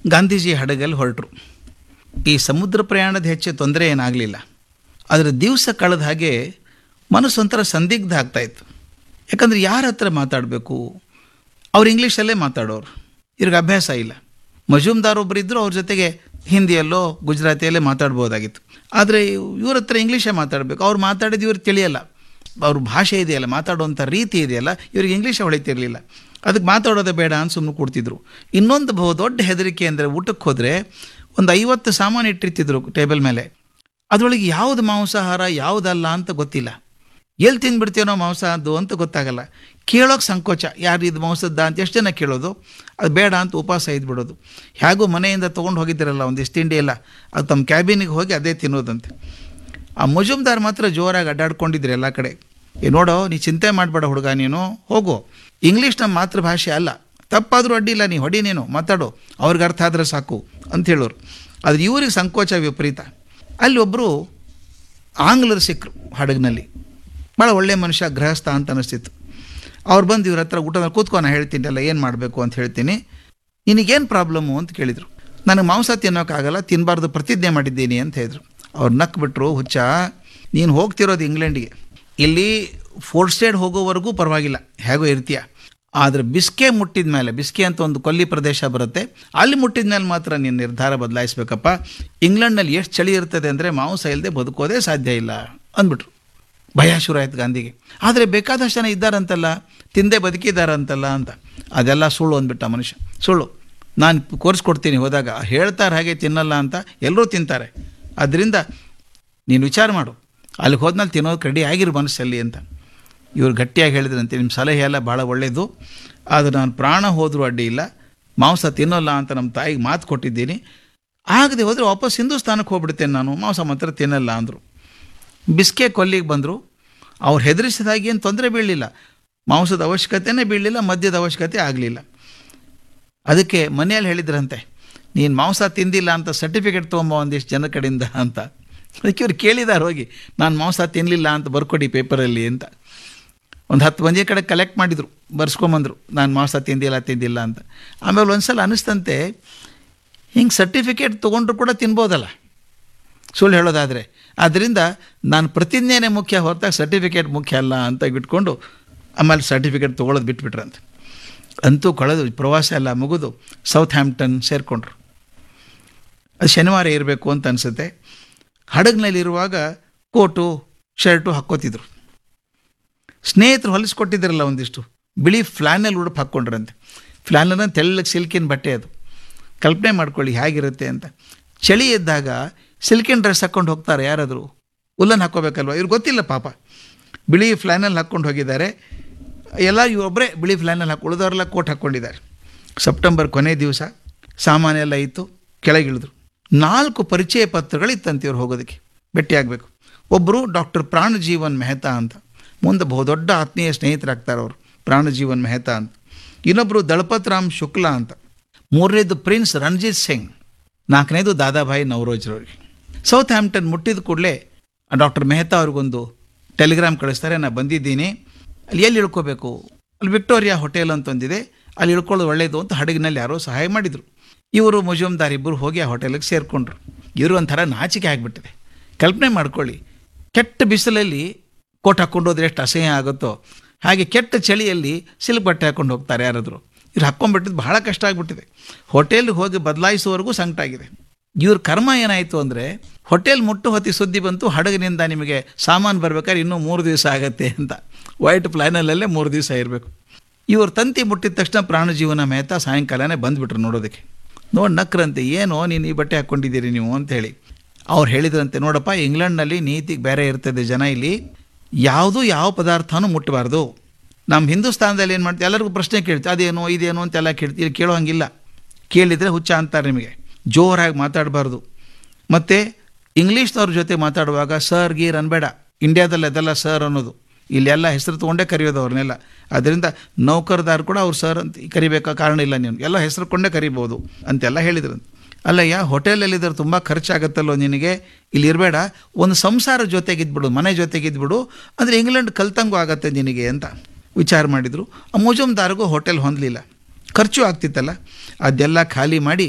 ಗಾಂಧೀಜಿ ಹಡಗಲ್ಲಿ ಹೊರಟರು ಈ ಸಮುದ್ರ ಪ್ರಯಾಣದ ಹೆಚ್ಚು ತೊಂದರೆ ಏನಾಗಲಿಲ್ಲ ಆದರೆ ದಿವಸ ಕಳೆದ ಹಾಗೆ ಮನಸ್ಸು ಒಂಥರ ಸಂದಿಗ್ಧ ಆಗ್ತಾಯಿತ್ತು ಯಾಕಂದರೆ ಯಾರ ಹತ್ರ ಮಾತಾಡಬೇಕು ಅವ್ರು ಇಂಗ್ಲೀಷಲ್ಲೇ ಮಾತಾಡೋರು ಇವ್ರಿಗೆ ಅಭ್ಯಾಸ ಇಲ್ಲ ಮಜೂಮ್ದಾರ್ ಒಬ್ಬರು ಇದ್ದರು ಅವ್ರ ಜೊತೆಗೆ ಹಿಂದಿಯಲ್ಲೋ ಗುಜರಾತಿಯಲ್ಲೇ ಮಾತಾಡ್ಬೋದಾಗಿತ್ತು ಆದರೆ ಇವ್ರ ಹತ್ರ ಇಂಗ್ಲೀಷೇ ಮಾತಾಡಬೇಕು ಅವ್ರು ಮಾತಾಡಿದ ಇವ್ರಿಗೆ ತಿಳಿಯಲ್ಲ ಅವ್ರ ಭಾಷೆ ಇದೆಯಲ್ಲ ಮಾತಾಡುವಂಥ ರೀತಿ ಇದೆಯಲ್ಲ ಇವ್ರಿಗೆ ಇಂಗ್ಲೀಷೇ ಹೊಳಿತಿರಲಿಲ್ಲ ಅದಕ್ಕೆ ಮಾತಾಡೋದೇ ಬೇಡ ಅಂತ ಸುಮ್ಮನೆ ಕೊಡ್ತಿದ್ರು ಇನ್ನೊಂದು ಬಹು ದೊಡ್ಡ ಹೆದರಿಕೆ ಅಂದರೆ ಊಟಕ್ಕೆ ಹೋದರೆ ಒಂದು ಐವತ್ತು ಸಾಮಾನು ಇಟ್ಟಿರ್ತಿದ್ರು ಟೇಬಲ್ ಮೇಲೆ ಅದರೊಳಗೆ ಯಾವುದು ಮಾಂಸಾಹಾರ ಯಾವುದಲ್ಲ ಅಂತ ಗೊತ್ತಿಲ್ಲ ಎಲ್ಲಿ ತಿಂದ್ಬಿಡ್ತೀನೋ ಮಾಂಸ ಅದು ಅಂತ ಗೊತ್ತಾಗಲ್ಲ ಕೇಳೋಕೆ ಸಂಕೋಚ ಯಾರು ಇದು ಮಾಂಸದ್ದ ಅಂತ ಎಷ್ಟು ಜನ ಕೇಳೋದು ಅದು ಬೇಡ ಅಂತ ಉಪವಾಸ ಇದ್ಬಿಡೋದು ಹೇಗೂ ಮನೆಯಿಂದ ತೊಗೊಂಡು ಹೋಗಿದ್ದೀರಲ್ಲ ಒಂದಿಷ್ಟು ತಿಂಡಿ ಎಲ್ಲ ಅದು ತಮ್ಮ ಕ್ಯಾಬಿನಿಗೆ ಹೋಗಿ ಅದೇ ತಿನ್ನೋದಂತೆ ಆ ಮುಜುಮ್ದಾರ್ ಮಾತ್ರ ಜೋರಾಗಿ ಅಡ್ಡಾಡ್ಕೊಂಡಿದ್ರು ಎಲ್ಲ ಕಡೆ ಏ ನೋಡೋ ನೀ ಚಿಂತೆ ಮಾಡಬೇಡ ಹುಡುಗ ನೀನು ಹೋಗು ಇಂಗ್ಲೀಷ್ ನಮ್ಮ ಮಾತೃಭಾಷೆ ಅಲ್ಲ ತಪ್ಪಾದರೂ ಅಡ್ಡಿಲ್ಲ ನೀ ಹೊಡಿ ನೀನು ಮಾತಾಡು ಅವ್ರಿಗೆ ಅರ್ಥ ಆದರೆ ಸಾಕು ಅಂತ ಹೇಳೋರು ಆದರೆ ಇವ್ರಿಗೆ ಸಂಕೋಚ ವಿಪರೀತ ಅಲ್ಲಿ ಒಬ್ಬರು ಆಂಗ್ಲರು ಸಿಕ್ಕರು ಹಡಗಿನಲ್ಲಿ ಭಾಳ ಒಳ್ಳೆಯ ಮನುಷ್ಯ ಗೃಹಸ್ಥ ಅಂತ ಅನಿಸ್ತಿತ್ತು ಅವ್ರು ಬಂದು ಇವ್ರ ಹತ್ರ ಊಟದ ಕೂತ್ಕೊ ನಾನು ಹೇಳ್ತೀನಿ ಅಲ್ಲ ಏನು ಮಾಡಬೇಕು ಅಂತ ಹೇಳ್ತೀನಿ ನಿನಗೇನು ಪ್ರಾಬ್ಲಮ್ಮು ಅಂತ ಕೇಳಿದರು ನನಗೆ ಮಾಂಸ ತಿನ್ನೋಕ್ಕಾಗಲ್ಲ ತಿನ್ನಬಾರ್ದು ಪ್ರತಿಜ್ಞೆ ಮಾಡಿದ್ದೀನಿ ಅಂತ ಹೇಳಿದ್ರು ಅವ್ರು ನಕ್ ಬಿಟ್ಟರು ಹುಚ್ಚ ನೀನು ಹೋಗ್ತಿರೋದು ಇಂಗ್ಲೆಂಡಿಗೆ ಇಲ್ಲಿ ಫೋರ್ಟ್ ಸ್ಟೇಡ್ ಹೋಗೋವರೆಗೂ ಪರವಾಗಿಲ್ಲ ಹೇಗೋ ಇರ್ತೀಯ ಆದರೆ ಬಿಸ್ಕೆ ಮುಟ್ಟಿದ ಮೇಲೆ ಬಿಸ್ಕೆ ಅಂತ ಒಂದು ಕೊಲ್ಲಿ ಪ್ರದೇಶ ಬರುತ್ತೆ ಅಲ್ಲಿ ಮುಟ್ಟಿದ ಮೇಲೆ ಮಾತ್ರ ನೀನು ನಿರ್ಧಾರ ಬದಲಾಯಿಸ್ಬೇಕಪ್ಪ ಇಂಗ್ಲೆಂಡ್ನಲ್ಲಿ ಎಷ್ಟು ಚಳಿ ಇರ್ತದೆ ಅಂದರೆ ಮಾಂಸ ಇಲ್ಲದೆ ಬದುಕೋದೇ ಸಾಧ್ಯ ಇಲ್ಲ ಅಂದ್ಬಿಟ್ರು ಭಯ ಶುರು ಆಯ್ತು ಗಾಂಧಿಗೆ ಆದರೆ ಬೇಕಾದಷ್ಟು ಜನ ಇದ್ದಾರಂತಲ್ಲ ತಿಂದೆ ಬದುಕಿದ್ದಾರಂತಲ್ಲ ಅಂತ ಅದೆಲ್ಲ ಸುಳ್ಳು ಅಂದ್ಬಿಟ್ಟ ಮನುಷ್ಯ ಸುಳ್ಳು ನಾನು ಕೋರ್ಸ್ ಕೊಡ್ತೀನಿ ಹೋದಾಗ ಹೇಳ್ತಾರೆ ಹಾಗೆ ತಿನ್ನಲ್ಲ ಅಂತ ಎಲ್ಲರೂ ತಿಂತಾರೆ ಅದರಿಂದ ನೀನು ವಿಚಾರ ಮಾಡು ಅಲ್ಲಿಗೆ ಹೋದ್ಮೇಲೆ ತಿನ್ನೋದು ರೆಡಿ ಆಗಿರು ಮನಸ್ಸಲ್ಲಿ ಅಂತ ಇವ್ರು ಗಟ್ಟಿಯಾಗಿ ಹೇಳಿದ್ರಂತೆ ನಿಮ್ಮ ಸಲಹೆ ಎಲ್ಲ ಭಾಳ ಒಳ್ಳೆಯದು ಆದರೆ ನಾನು ಪ್ರಾಣ ಹೋದರೂ ಅಡ್ಡಿ ಇಲ್ಲ ಮಾಂಸ ತಿನ್ನೋಲ್ಲ ಅಂತ ನಮ್ಮ ತಾಯಿಗೆ ಮಾತು ಕೊಟ್ಟಿದ್ದೀನಿ ಆಗದೆ ಹೋದರೆ ವಾಪಸ್ ಹಿಂದೂಸ್ತಾನಕ್ಕೆ ಹೋಗ್ಬಿಡ್ತೇನೆ ನಾನು ಮಾಂಸ ಮಾತ್ರ ತಿನ್ನಲ್ಲ ಅಂದರು ಬಿಸ್ಕೆ ಕೊಲ್ಲಿಗೆ ಬಂದರು ಅವ್ರು ಹೆದರಿಸಿದಾಗಿ ಏನು ತೊಂದರೆ ಬೀಳಲಿಲ್ಲ ಮಾಂಸದ ಅವಶ್ಯಕತೆನೇ ಬೀಳಲಿಲ್ಲ ಮದ್ಯದ ಅವಶ್ಯಕತೆ ಆಗಲಿಲ್ಲ ಅದಕ್ಕೆ ಮನೆಯಲ್ಲಿ ಹೇಳಿದ್ರಂತೆ ನೀನು ಮಾಂಸ ತಿಂದಿಲ್ಲ ಅಂತ ಸರ್ಟಿಫಿಕೇಟ್ ತೊಗೊಂಬ ಒಂದಿಷ್ಟು ಜನ ಕಡೆಯಿಂದ ಅಂತ ಅದಕ್ಕೆ ಇವ್ರು ಕೇಳಿದಾರೆ ಹೋಗಿ ನಾನು ಮಾಂಸ ತಿನ್ನಲಿಲ್ಲ ಅಂತ ಬರ್ಕೊಡಿ ಪೇಪರಲ್ಲಿ ಅಂತ ಒಂದು ಹತ್ತು ಮಂದಿ ಕಡೆ ಕಲೆಕ್ಟ್ ಮಾಡಿದರು ಬರ್ಸ್ಕೊಂಬಂದರು ನಾನು ಮಾಂಸ ತಿಂದಿಲ್ಲ ತಿಂದಿಲ್ಲ ಅಂತ ಆಮೇಲೆ ಒಂದು ಸಲ ಅನ್ನಿಸ್ತಂತೆ ಹಿಂಗೆ ಸರ್ಟಿಫಿಕೇಟ್ ತೊಗೊಂಡ್ರು ಕೂಡ ತಿನ್ಬೋದಲ್ಲ ಸುಳ್ಳು ಹೇಳೋದಾದರೆ ಆದ್ದರಿಂದ ನಾನು ಪ್ರತಿಜ್ಞೆನೇ ಮುಖ್ಯ ಹೊರತಾಗಿ ಸರ್ಟಿಫಿಕೇಟ್ ಮುಖ್ಯ ಅಲ್ಲ ಅಂತ ಬಿಟ್ಕೊಂಡು ಆಮೇಲೆ ಸರ್ಟಿಫಿಕೇಟ್ ತೊಗೊಳೋದು ಬಿಟ್ಬಿಟ್ರಂತೆ ಅಂತೂ ಕಳೆದು ಪ್ರವಾಸ ಎಲ್ಲ ಮುಗಿದು ಸೌತ್ ಹ್ಯಾಂಪ್ಟನ್ ಸೇರಿಕೊಂಡ್ರು ಅದು ಶನಿವಾರ ಇರಬೇಕು ಅಂತ ಅನಿಸುತ್ತೆ ಹಡಗಿನಲ್ಲಿರುವಾಗ ಕೋಟು ಶರ್ಟು ಹಾಕ್ಕೋತಿದ್ರು ಸ್ನೇಹಿತರು ಹೊಲಿಸ್ಕೊಟ್ಟಿದ್ರಲ್ಲ ಒಂದಿಷ್ಟು ಬಿಳಿ ಫ್ಲಾನೆಲ್ ಉಡುಪು ಹಾಕ್ಕೊಂಡ್ರಂತೆ ಫ್ಲಾನೆಲ್ ತೆಳ್ಳಗೆ ಸಿಲ್ಕಿನ ಬಟ್ಟೆ ಅದು ಕಲ್ಪನೆ ಮಾಡ್ಕೊಳ್ಳಿ ಹೇಗಿರುತ್ತೆ ಅಂತ ಚಳಿ ಇದ್ದಾಗ ಸಿಲ್ಕಿನ್ ಡ್ರೆಸ್ ಹಾಕ್ಕೊಂಡು ಹೋಗ್ತಾರೆ ಯಾರಾದರೂ ಉಲ್ಲನ್ ಹಾಕ್ಕೋಬೇಕಲ್ವ ಇವ್ರಿಗೆ ಗೊತ್ತಿಲ್ಲ ಪಾಪ ಬಿಳಿ ಫ್ಲಾನೆಲ್ ಹಾಕ್ಕೊಂಡು ಹೋಗಿದ್ದಾರೆ ಎಲ್ಲ ಇವೊಬ್ಬರೇ ಬಿಳಿ ಫ್ಲಾನೆಲ್ ಹಾಕಿ ಉಳಿದವರೆಲ್ಲ ಕೋಟ್ ಹಾಕ್ಕೊಂಡಿದ್ದಾರೆ ಸೆಪ್ಟೆಂಬರ್ ಕೊನೆ ದಿವಸ ಸಾಮಾನೆಲ್ಲ ಇತ್ತು ಕೆಳಗಿಳಿದ್ರು ನಾಲ್ಕು ಪರಿಚಯ ಪತ್ರಗಳಿತ್ತಂತೆ ಇವ್ರು ಹೋಗೋದಕ್ಕೆ ಭೇಟಿಯಾಗಬೇಕು ಒಬ್ಬರು ಡಾಕ್ಟರ್ ಪ್ರಾಣಜೀವನ್ ಮೆಹ್ತಾ ಅಂತ ಮುಂದೆ ಬಹುದೊಡ್ಡ ಆತ್ಮೀಯ ಸ್ನೇಹಿತರಾಗ್ತಾರೆ ಅವರು ಪ್ರಾಣಜೀವನ್ ಮೆಹ್ತಾ ಅಂತ ಇನ್ನೊಬ್ಬರು ದಳಪತ್ ರಾಮ್ ಶುಕ್ಲಾ ಅಂತ ಮೂರನೇದು ಪ್ರಿನ್ಸ್ ರಣಜಿತ್ ಸಿಂಗ್ ನಾಲ್ಕನೇದು ದಾದಾಭಾಯಿ ನವರೋಜ್ರವ್ರಿಗೆ ಸೌತ್ ಹ್ಯಾಂಪ್ಟನ್ ಮುಟ್ಟಿದ ಕೂಡಲೇ ಡಾಕ್ಟರ್ ಮೆಹ್ತಾ ಅವ್ರಿಗೊಂದು ಟೆಲಿಗ್ರಾಮ್ ಕಳಿಸ್ತಾರೆ ನಾನು ಬಂದಿದ್ದೀನಿ ಅಲ್ಲಿ ಎಲ್ಲಿ ಇಳ್ಕೋಬೇಕು ಅಲ್ಲಿ ವಿಕ್ಟೋರಿಯಾ ಹೋಟೆಲ್ ಅಂತ ಒಂದಿದೆ ಅಲ್ಲಿ ಇಳ್ಕೊಳ್ಳೋದು ಒಳ್ಳೆಯದು ಅಂತ ಹಡಗಿನಲ್ಲಿ ಯಾರೋ ಸಹಾಯ ಮಾಡಿದರು ಇವರು ಮುಜುಮ್ದಾರ್ ಇಬ್ಬರು ಹೋಗಿ ಆ ಹೋಟೆಲಿಗೆ ಸೇರಿಕೊಂಡ್ರು ಇವರು ಒಂಥರ ನಾಚಿಕೆ ಆಗಿಬಿಟ್ಟಿದೆ ಕಲ್ಪನೆ ಮಾಡ್ಕೊಳ್ಳಿ ಕೆಟ್ಟ ಬಿಸಿಲಲ್ಲಿ ಕೋಟ್ ಹಾಕ್ಕೊಂಡು ಹೋದ್ರೆ ಎಷ್ಟು ಅಸಹ್ಯ ಆಗುತ್ತೋ ಹಾಗೆ ಕೆಟ್ಟ ಚಳಿಯಲ್ಲಿ ಸಿಲ್ಕ್ ಬಟ್ಟೆ ಹಾಕ್ಕೊಂಡು ಹೋಗ್ತಾರೆ ಯಾರಾದರೂ ಇವ್ರು ಹಾಕ್ಕೊಂಡ್ಬಿಟ್ಟಿದ್ದು ಬಹಳ ಕಷ್ಟ ಆಗಿಬಿಟ್ಟಿದೆ ಹೋಟೆಲ್ಗೆ ಹೋಗಿ ಬದಲಾಯಿಸುವವರೆಗೂ ಸಂಕಟ ಆಗಿದೆ ಇವ್ರ ಕರ್ಮ ಏನಾಯಿತು ಅಂದರೆ ಹೋಟೆಲ್ ಮುಟ್ಟು ಹೊತ್ತಿ ಸುದ್ದಿ ಬಂತು ಹಡಗಿನಿಂದ ನಿಮಗೆ ಸಾಮಾನು ಬರ್ಬೇಕಾದ್ರೆ ಇನ್ನೂ ಮೂರು ದಿವಸ ಆಗತ್ತೆ ಅಂತ ವೈಟ್ ಪ್ಲಾನಲ್ಲೇ ಮೂರು ದಿವಸ ಇರಬೇಕು ಇವ್ರ ತಂತಿ ಮುಟ್ಟಿದ ತಕ್ಷಣ ಪ್ರಾಣಜೀವನ ಮೆಹ್ತಾ ಸಾಯಂಕಾಲನೇ ಬಂದುಬಿಟ್ರು ನೋಡೋದಕ್ಕೆ ನೋಡಿ ನಕ್ರಂತೆ ಏನೋ ನೀನು ಈ ಬಟ್ಟೆ ಹಾಕ್ಕೊಂಡಿದ್ದೀರಿ ನೀವು ಅಂತ ಹೇಳಿ ಅವ್ರು ಹೇಳಿದ್ರಂತೆ ನೋಡಪ್ಪ ಇಂಗ್ಲೆಂಡ್ನಲ್ಲಿ ನೀತಿಗೆ ಬೇರೆ ಇರ್ತದೆ ಜನ ಇಲ್ಲಿ ಯಾವುದೂ ಯಾವ ಪದಾರ್ಥನೂ ಮುಟ್ಟಬಾರ್ದು ನಮ್ಮ ಹಿಂದೂಸ್ತಾನದಲ್ಲಿ ಏನು ಮಾಡ್ತೀವಿ ಎಲ್ಲರಿಗೂ ಪ್ರಶ್ನೆ ಕೇಳ್ತೀವಿ ಅದೇನು ಇದೇನು ಅಂತೆಲ್ಲ ಕೇಳ್ತೀವಿ ಇಲ್ಲಿ ಕೇಳೋ ಹಂಗಿಲ್ಲ ಕೇಳಿದರೆ ಹುಚ್ಚ ಅಂತಾರೆ ನಿಮಗೆ ಜೋರಾಗಿ ಮಾತಾಡಬಾರ್ದು ಮತ್ತು ಇಂಗ್ಲೀಷ್ನವ್ರ ಜೊತೆ ಮಾತಾಡುವಾಗ ಸರ್ ಗೀರ್ ಅನ್ಬೇಡ ಇಂಡಿಯಾದಲ್ಲಿ ಅದೆಲ್ಲ ಸರ್ ಅನ್ನೋದು ಇಲ್ಲೆಲ್ಲ ಹೆಸರು ತೊಗೊಂಡೇ ಕರೆಯೋದು ಅವ್ರನ್ನೆಲ್ಲ ಅದರಿಂದ ನೌಕರದಾರ್ ಕೂಡ ಅವ್ರು ಸರ್ ಅಂತ ಕರಿಬೇಕಾ ಕಾರಣ ಇಲ್ಲ ನೀನು ಎಲ್ಲ ಹೆಸರು ಕೊಂಡೇ ಕರಿಬೋದು ಅಂತೆಲ್ಲ ಹೇಳಿದ್ರಂತೆ ಅಲ್ಲಯ್ಯ ಹೋಟೆಲಲ್ಲಿದ್ದರೆ ತುಂಬ ಖರ್ಚಾಗತ್ತಲ್ಲೋ ನಿನಗೆ ಇಲ್ಲಿ ಇರಬೇಡ ಒಂದು ಸಂಸಾರ ಜೊತೆಗಿದ್ಬಿಡು ಮನೆ ಜೊತೆಗಿದ್ಬಿಡು ಅಂದರೆ ಇಂಗ್ಲೆಂಡ್ ಕಲ್ತಂಗೂ ಆಗತ್ತೆ ನಿನಗೆ ಅಂತ ವಿಚಾರ ಮಾಡಿದರು ಆ ಮುಜುಮ್ದಾರ್ಗೂ ಹೋಟೆಲ್ ಹೊಂದಲಿಲ್ಲ ಖರ್ಚು ಆಗ್ತಿತ್ತಲ್ಲ ಅದೆಲ್ಲ ಖಾಲಿ ಮಾಡಿ